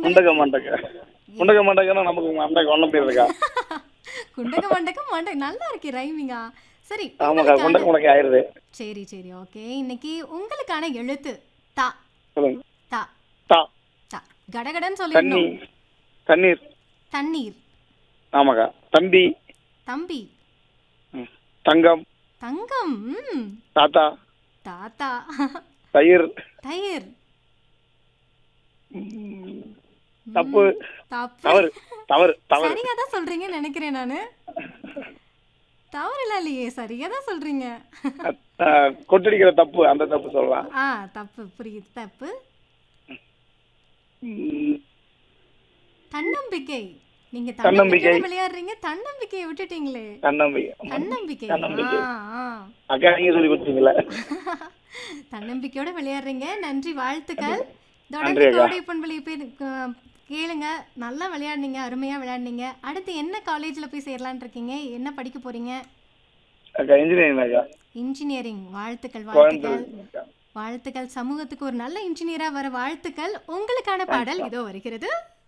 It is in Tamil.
முண்டக மண்டக முண்டக மண்டகன்னா நமக்கு மண்டக ஒன்றும் பேர் இருக்கா குண்டக மண்டகம் மண்டக நல்லா இருக்கே ரைமிங்கா சரி ஆமாக்கா உங்களுக்கான- குண்டக முண்டக்க ஆயிருது சரி சரி ஓகே இன்னைக்கு உங்களுக்கான எழுத்து தா சொல்லுங்க தா தா தா கடகடன்னு தண்ணி சொல்லிடணும் தண்ணீர் தண்ணீர் ஆமாக்கா தம்பி தம்பி ம், தங்கம் தங்கம் ம், தாத்தா தாத்தா தயிர் தயிர் ம், தப்பு தப்பு தவறு தவறு தவறு சரியா தான் சொல்றீங்கன்னு நினைக்கிறேன் நானு தவறுலாம் இல்லையே சரியா தான் சொல்றீங்க அஹ், கொட்டடிக்கிற தப்பு அந்த தப்பு சொல்லலாம் ஆ தப்பு புரியுது தப்பு ம், தன்னம்பிக்கை நீங்க தன்னம்பிக்கை. தன்னம்பிக்கை விளையாடுறீங்க தன்னம்பிக்கையை விட்டுட்டீங்களே தன்னம்பிக்கை தன்னம்பிக்கை தன்னம்பிக்கை. ஆ, ஆ. அக்கா நீங்க சொல்லி கொடுத்தீங்களா தன்னம்பிக்கையோட விளையாடுறீங்க நன்றி வாழ்த்துக்கள் நன்றி தொடர்ந்து அக்கா. கோடை பண்பலி பேர் க- கேளுங்க நல்லா விளையாடுனீங்க அருமையா விளையாடுனீங்க அடுத்து என்ன காலேஜ்ல போய் சேரலாம்னு இருக்கீங்க என்ன படிக்க போறீங்க அக்கா இன்ஜினியரிங் அக்கா இன்ஜினியரிங் வாழ்த்துக்கள் வாழ்த்துக்கள் கோயம்புத்தூர் வாழ்த்துக்கள் சமூகத்துக்கு ஒரு நல்ல இன்ஜினியரா வர வாழ்த்துக்கள் உங்களுக்கான பாடல் இதோ வருகிறது